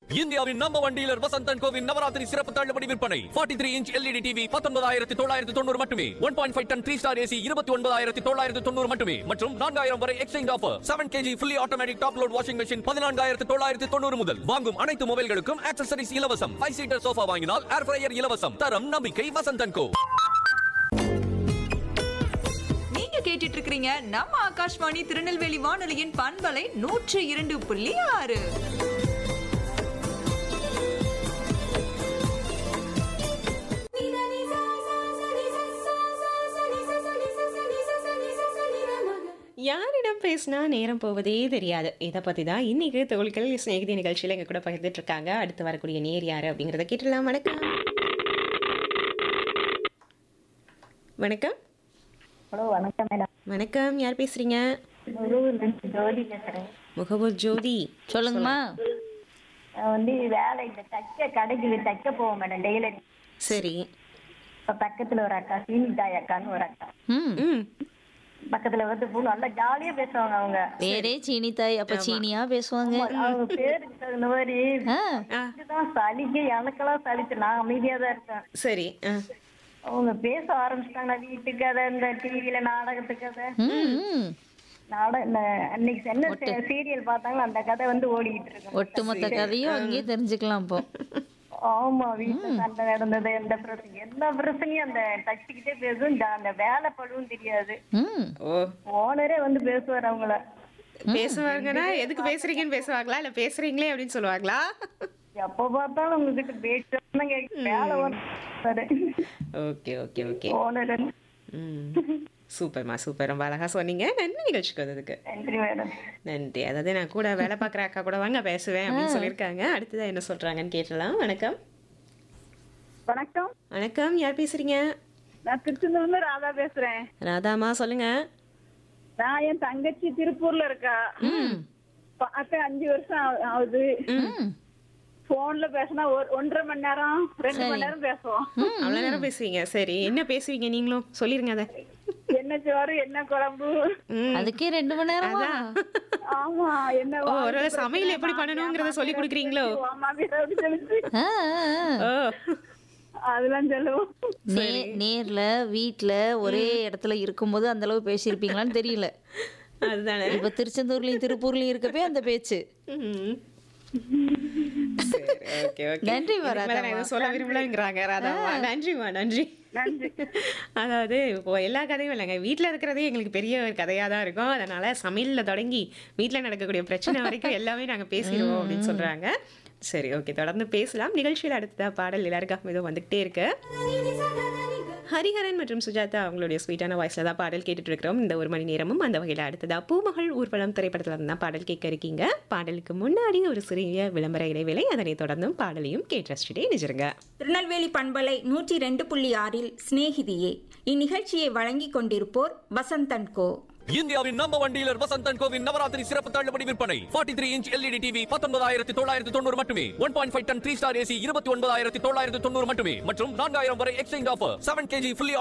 இந்தியாவின் number one dealer Vasanthan கோவின் நவராத்திரி சிறப்பு தள்ளுபடி விற்பனை 43 த்ரீ இன்ச் எல்இடி டிவி பத்தொன்பதாயிரத்தி தொள்ளாயிரத்தி தொண்ணூறு மட்டுமே one point five ton three star AC இருபத்தி ஒன்பதாயிரத்தி தொள்ளாயிரத்தி தொண்ணூறு மட்டுமே மற்றும் நான்காயிரம் வரை exchange offer seven KG fully automatic top load washing machine பதினான்காயிரத்தி தொள்ளாயிரத்தி தொண்ணூறு முதல் வாங்கும் அனைத்து மொபைல்களுக்கும் ஆக்சசரிஸ் இலவசம் ஃபைவ் சீட்டர் சோஃபா வாங்கினால் ஏர் ஃப்ரையர் இலவசம் தரம் நம்பிக்கை வசந்தன் கோ நீங்க கேட்டுட்டு இருக்கிறீங்க நம்ம ஆகாஷ்வாணி திருநெல்வேலி வானொலியின் பண்பலை நூற்றி இரண்டு புள்ளி ஆறு யாரிடம் பேசினா நேரம் போவதே தெரியாது இதை பற்றி தான் இன்னைக்கு தோழிகள் சிநேகிதி நிகழ்ச்சியில் எங்க கூட பகிர்ந்துட்டு இருக்காங்க அடுத்து வரக்கூடிய நேர் யாரு அப்படிங்கிறத கேட்டுடலாம் வணக்கம் வணக்கம் ஹலோ வணக்கம் மேடம் வணக்கம் யார் பேசுறீங்க முருகன் ஜோதி பேசுறேன் முகபூர் ஜோதி சொல்லுங்கம்மா நான் வந்து வேலை இந்த தைக்க கடைக்கு தைக்க போவோம் மேடம் டெய்லரி சரி இப்போ பக்கத்துல ஒரு அக்கா சீனிதாய் அக்கான்னு ஒரு அக்கா ம் ம் பக்கத்துல வந்து பூ நல்லா ஜாலியா பேசுவாங்க அவங்க பேரே சீனி தாய் அப்ப சீனியா பேசுவாங்க அவங்க பேருக்கு தகுந்த மாதிரி ஆ, இதுதான் சலிக்க எனக்கெல்லாம் சலிச்சு நான் அமைதியா தான் இருப்பேன் சரி ஆ அவங்க பேச ஆரம்பிச்சிட்டாங்க வீட்டு கதை இந்த டிவியில நாடகத்து கதை ம், ம். நாடக இந்த அன்னைக்கு என்ன சீரியல் பார்த்தாங்களோ அந்த கதை வந்து ஓடிக்கிட்டு இருக்கு ஒட்டுமொத்த கதையும் அங்கேயே தெரிஞ்சுக்கலாம் இப்போ ஆமா வீட்டுல சண்டை நடந்தது எந்த பிரச்சனை எந்த பிரச்சனையும் அந்த தச்சுக்கிட்டே பேசும் ஜா- அந்த வேலை பழுவும் தெரியாது ம் ஓ ஓனரே வந்து பேசுவார் அவங்கள பேசுவாங்கன்னா எதுக்கு பேசுறீங்கன்னு பேசுவாங்களா இல்ல பேசுறீங்களே அப்படின்னு சொல்லுவாங்களா எப்ப பார்த்தாலும் உங்ககிட்ட பேச்சு கேட்க வேலை வரும் ஓகே ஓகே ஓகே ஓனர் ம் சூப்பர்மா சூப்பர் ரொம்ப அழகா சொன்னீங்க நன்றி நிகழ்ச்சிக்கு வந்ததுக்கு நன்றி மேடம் நன்றி அதாவது நான் கூட வேலை பார்க்குற அக்கா கூட வாங்க பேசுவேன் அப்படின்னு சொல்லியிருக்காங்க அடுத்ததான் என்ன சொல்றாங்கன்னு கேட்டலாம் வணக்கம் வணக்கம் வணக்கம் யார் பேசுறீங்க நான் திருச்செந்தூர்ல ராதா பேசுறேன் ராதாமா சொல்லுங்க நான் என் தங்கச்சி திருப்பூர்ல இருக்கா பார்த்து அஞ்சு வருஷம் ஆ- ஆகுது ம் போன்ல பேசினா ஒரு ஒன்றரை மணி நேரம் ரெண்டு மணி நேரம் பேசுவோம் அவ்வளோ நேரம் பேசுவீங்க சரி என்ன பேசுவீங்க நீங்களும் சொல்லிருங்க அதை என்ன சோறு என்ன குழம்பு ம் அதுக்கே ரெண்டு மணி நேரமா ஆமா என்ன ஓ ஒருவேளை சமையல் எப்படி பண்ணணுங்கிறத சொல்லி கொடுக்குறீங்களோ மாமியார் அப்படி சொல்லுச்சு ஆ, ஆ. ஓ அதெல்லாம் சொல்லுவோம் நே நேர்ல வீட்ல ஒரே இடத்துல இருக்கும்போது அந்த அளவு பேசியிருப்பீங்களான்னு தெரியல அதுதானே இப்ப திருச்செந்தூர்லயும் திருப்பூர்லயும் இருக்கப்பே அந்த பேச்சு ம். சரி ஓகே ஓகே நன்றிம்மா, இதுக்கு மேல நான் எதுவும் சொல்ல விரும்பலங்கிறாங்க ராதாமா நன்றிம்மா நன்றி அதாவது இப்போ எல்லா கதையும் இல்லைங்க வீட்டில் இருக்கிறதே எங்களுக்கு பெரிய ஒரு கதையாக தான் இருக்கும் அதனால சமையலில் தொடங்கி வீட்டில் நடக்கக்கூடிய பிரச்சனை வரைக்கும் எல்லாமே நாங்கள் பேசிடுவோம் அப்படின்னு சொல்கிறாங்க சரி ஓகே தொடர்ந்து பேசலாம் நிகழ்ச்சியில் அடுத்ததா பாடல் எல்லாருக்காகவும் இதுவும் வந்துகிட்டே இருக்கு ஹரிஹரன் மற்றும் சுஜாதா அவங்களுடைய ஸ்வீட்டான வாய்ஸில் தான் பாடல் கேட்டுட்டு இருக்கிறோம் இந்த ஒரு மணி நேரமும் அந்த வகையில் அடுத்ததா பூமகள் ஊர்வலம் திரைப்படத்தில் இருந்து தான் பாடல் கேட்க இருக்கீங்க பாடலுக்கு முன்னாடி ஒரு சிறிய விளம்பர இடைவேளை அதனை தொடர்ந்தும் பாடலையும் கேட்டு ரசிச்சுட்டே நிஜருங்க திருநெல்வேலி பண்பலை நூற்றி ரெண்டு புள்ளி ஆறில் சிநேகிதியே இந்நிகழ்ச்சியை வழங்கிக் கொண்டிருப்போர் வசந்தன் கோ இந்தியாவின் நம்பர் ஒன் டீலர் வசந்தன் கோவின் நவராத்திரி சிறப்பு தள்ளுபடி விற்பனை 43 த்ரீ இன்ச் எல்இடி டிவி பத்தொன்பதாயிரத்தி தொள்ளாயிரத்தி தொண்ணூறு மட்டுமே one point five ton three star AC இருபத்தி ஒன்பதாயிரத்தி தொள்ளாயிரத்தி தொண்ணூறு மட்டுமே மற்றும் நான்காயிரம் வரை exchange offer seven KG fully